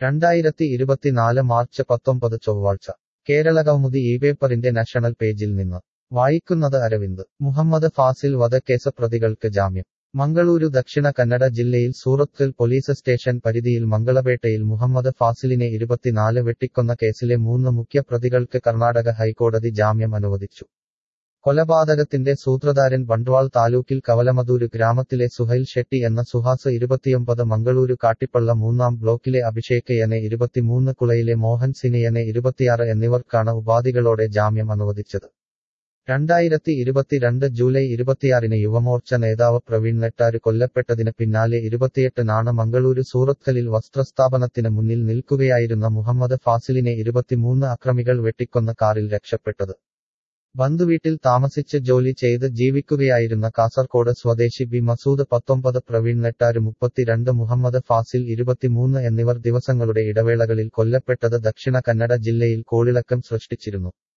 രണ്ടായിരത്തി ഇരുപത്തിനാല് മാർച്ച് പത്തൊമ്പത് ചൊവ്വാഴ്ച കേരളകൗമുദി ഈ പേപ്പറിന്റെ നാഷണൽ പേജിൽ നിന്ന് വായിക്കുന്നത് അരവിന്ദ് മുഹമ്മദ് ഫാസിൽ വധക്കേസ് പ്രതികൾക്ക് ജാമ്യം മംഗളൂരു ദക്ഷിണ കന്നഡ ജില്ലയിൽ സൂറത്തിൽ പോലീസ് സ്റ്റേഷൻ പരിധിയിൽ മംഗളപേട്ടയിൽ മുഹമ്മദ് ഫാസിലിനെ ഇരുപത്തിനാല് വെട്ടിക്കൊന്ന കേസിലെ മൂന്ന് മുഖ്യ പ്രതികൾക്ക് കർണാടക ഹൈക്കോടതി ജാമ്യം അനുവദിച്ചു കൊലപാതകത്തിന്റെ സൂത്രധാരൻ ബണ്ട്വാൾ താലൂക്കിൽ കവലമദൂര് ഗ്രാമത്തിലെ സുഹൈൽ ഷെട്ടി എന്ന സുഹാസ് ഇരുപത്തിയൊമ്പത് മംഗളൂരു കാട്ടിപ്പള്ള മൂന്നാം ബ്ലോക്കിലെ അഭിഷേക് എന്നെ ഇരുപത്തിമൂന്ന് കുളയിലെ മോഹൻ സിനിയനെ ഇരുപത്തിയാറ് എന്നിവർക്കാണ് ഉപാധികളോടെ ജാമ്യം അനുവദിച്ചത് രണ്ടായിരത്തി ഇരുപത്തിരണ്ട് ജൂലൈ ഇരുപത്തിയാറിന് യുവമോർച്ച നേതാവ് പ്രവീൺ നെട്ടാര് കൊല്ലപ്പെട്ടതിന് പിന്നാലെ ഇരുപത്തിയെട്ടിനാണ് മംഗളൂരു സൂറത്കലിൽ വസ്ത്രസ്ഥാപനത്തിന് മുന്നിൽ നിൽക്കുകയായിരുന്ന മുഹമ്മദ് ഫാസിലിനെ ഇരുപത്തിമൂന്ന് അക്രമികൾ വെട്ടിക്കൊന്ന കാറിൽ രക്ഷപ്പെട്ടത് ബന്ധുവീട്ടിൽ താമസിച്ച് ജോലി ചെയ്ത് ജീവിക്കുകയായിരുന്ന കാസർകോട് സ്വദേശി ബി മസൂദ് പത്തൊമ്പത് പ്രവീൺ നെട്ടാര് മുപ്പത്തിരണ്ട് മുഹമ്മദ് ഫാസിൽ ഇരുപത്തിമൂന്ന് എന്നിവർ ദിവസങ്ങളുടെ ഇടവേളകളിൽ കൊല്ലപ്പെട്ടത് ദക്ഷിണ കന്നഡ ജില്ലയിൽ കോളിളക്കം സൃഷ്ടിച്ചിരുന്നു